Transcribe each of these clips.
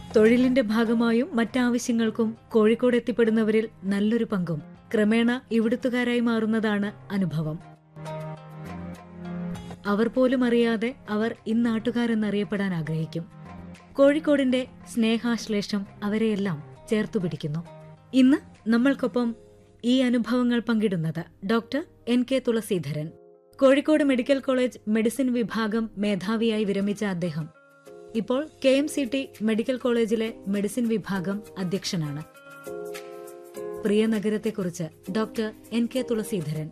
തൊഴിലിന്റെ ഭാഗമായും മറ്റാവശ്യങ്ങൾക്കും കോഴിക്കോട് എത്തിപ്പെടുന്നവരിൽ നല്ലൊരു പങ്കും ക്രമേണ ഇവിടുത്തുകാരായി മാറുന്നതാണ് അനുഭവം അവർ പോലും അറിയാതെ അവർ ഇന്നാട്ടുകാരെന്നറിയപ്പെടാൻ ആഗ്രഹിക്കും കോഴിക്കോടിന്റെ സ്നേഹാശ്ലേഷം അവരെയെല്ലാം ചേർത്തുപിടിക്കുന്നു ഇന്ന് നമ്മൾക്കൊപ്പം ഈ അനുഭവങ്ങൾ പങ്കിടുന്നത് doctor N K Thulaseedharan Kozhikode medical college medicine വിഭാഗം മേധാവിയായി വിരമിച്ച അദ്ദേഹം ഇപ്പോൾ K M C T medical കോളേജിലെ മെഡിസിൻ വിഭാഗം അധ്യക്ഷനാണ് പ്രിയ നഗരത്തെക്കുറിച്ച് ഡോക്ടർ എൻ കെ തുളസീധരൻ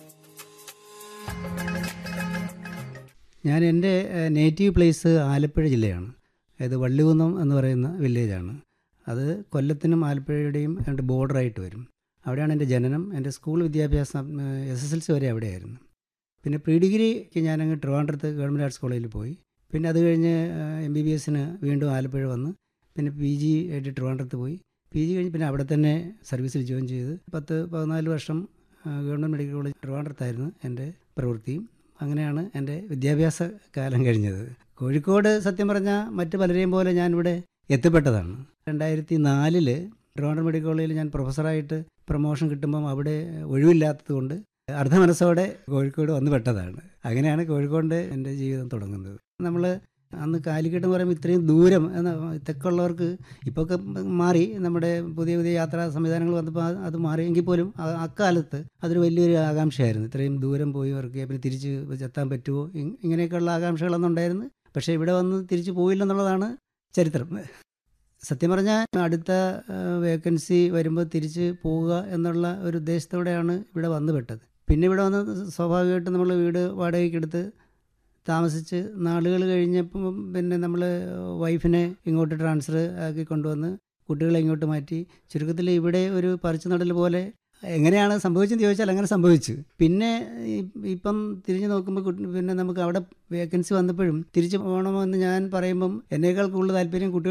ഞാൻ എൻ്റെ നേറ്റീവ് പ്ലേസ് ആലപ്പുഴ ജില്ലയാണ് അതായത് വള്ളികുന്നം എന്ന് പറയുന്ന വില്ലേജാണ് അത് കൊല്ലത്തിനും ആലപ്പുഴയുടെയും രണ്ട് ബോർഡറായിട്ട് വരും അവിടെയാണ് എൻ്റെ ജനനം എൻ്റെ സ്കൂൾ വിദ്യാഭ്യാസം എസ് എസ് എൽ സി വരെ അവിടെയായിരുന്നു പിന്നെ പ്രീ ഡിഗ്രിക്ക് ഞാനങ്ങ് ട്രിവാൻഡ്രത്ത് ഗവൺമെൻറ് ആർട്സ് കോളേജിൽ പോയി പിന്നെ അത് കഴിഞ്ഞ് എം ബി ബി എസിന് വീണ്ടും ആലപ്പുഴ വന്ന് പിന്നെ പി ജി ആയിട്ട് ട്രിവാൻഡ്രത്ത് പോയി പി ജി കഴിഞ്ഞ് പിന്നെ അവിടെ തന്നെ സർവീസിൽ ജോയിൻ ചെയ്ത് പത്ത് പതിനാല് വർഷം ഗവൺമെൻറ് മെഡിക്കൽ കോളേജ് ട്രിവാൻഡ്രത്തായിരുന്നു എൻ്റെ പ്രവൃത്തിയും അങ്ങനെയാണ് എൻ്റെ വിദ്യാഭ്യാസ കാലം കഴിഞ്ഞത് കോഴിക്കോട് സത്യം പറഞ്ഞാൽ മറ്റ് പലരെയും പോലെ ഞാനിവിടെ എത്തിപ്പെട്ടതാണ് രണ്ടായിരത്തി നാലില് ട്രിവാൻഡ്രം മെഡിക്കൽ കോളേജിൽ ഞാൻ പ്രൊഫസറായിട്ട് പ്രൊമോഷൻ കിട്ടുമ്പം അവിടെ ഒഴിവില്ലാത്തത് കൊണ്ട് അർദ്ധമനസ്സോടെ കോഴിക്കോട് വന്നു പെട്ടതാണ് അങ്ങനെയാണ് കോഴിക്കോട് എൻ്റെ ജീവിതം തുടങ്ങുന്നത് നമ്മൾ അന്ന് കാലിക്കട്ട് എന്ന് പറയുമ്പോൾ ഇത്രയും ദൂരം എന്ന തെക്കുള്ളവർക്ക് ഇപ്പോൾ ഒക്കെ മാറി നമ്മുടെ പുതിയ പുതിയ യാത്രാ സംവിധാനങ്ങൾ വന്നപ്പോൾ അത് അത് മാറി എങ്കിൽ പോലും ആ- അക്കാലത്ത് അതൊരു വലിയൊരു ആകാംക്ഷയായിരുന്നു ഇത്രയും ദൂരം പോയി വർക്ക് ചെയ്യാൻ പിന്നെ തിരിച്ച് എത്താൻ പറ്റുമോ ഇ- ഇങ്ങനെയൊക്കെയുള്ള ആകാംക്ഷകളൊന്നും ഉണ്ടായിരുന്നു പക്ഷേ ഇവിടെ വന്ന് തിരിച്ചു പോയില്ലെന്നുള്ളതാണ് ചരിത്രം സത്യം പറഞ്ഞാൽ അടുത്ത വേക്കൻസി വരുമ്പോൾ തിരിച്ച് പോവുക എന്നുള്ള ഒരു ഉദ്ദേശത്തോടെയാണ് ഇവിടെ വന്നു പെട്ടത് പിന്നെ ഇവിടെ വന്ന് സ്വാഭാവികമായിട്ടും നമ്മൾ വീട് വാടകയ്ക്കെടുത്ത് താമസിച്ച് നാളുകൾ കഴിഞ്ഞപ്പം പിന്നെ നമ്മൾ വൈഫിനെ ഇങ്ങോട്ട് ട്രാൻസ്ഫർ ആക്കി കൊണ്ടുവന്ന് കുട്ടികളെ ഇങ്ങോട്ട് മാറ്റി ചുരുക്കത്തിൽ ഇവിടെ ഒരു പറിച്ചു നടൽ പോലെ എങ്ങനെയാണ് സംഭവിച്ചെന്ന് ചോദിച്ചാൽ അങ്ങനെ സംഭവിച്ചു പിന്നെ ഈ- ഇപ്പം തിരിഞ്ഞു നോക്കുമ്പോൾ കുട്ടി- പിന്നെ നമുക്ക് അവിടെ വേക്കൻസി വന്നപ്പോഴും തിരിച്ചു പോകണമെന്ന് ഞാൻ പറയുമ്പം എന്നേക്കാൾ കൂടുതൽ താല്പര്യം കുട്ടികൾ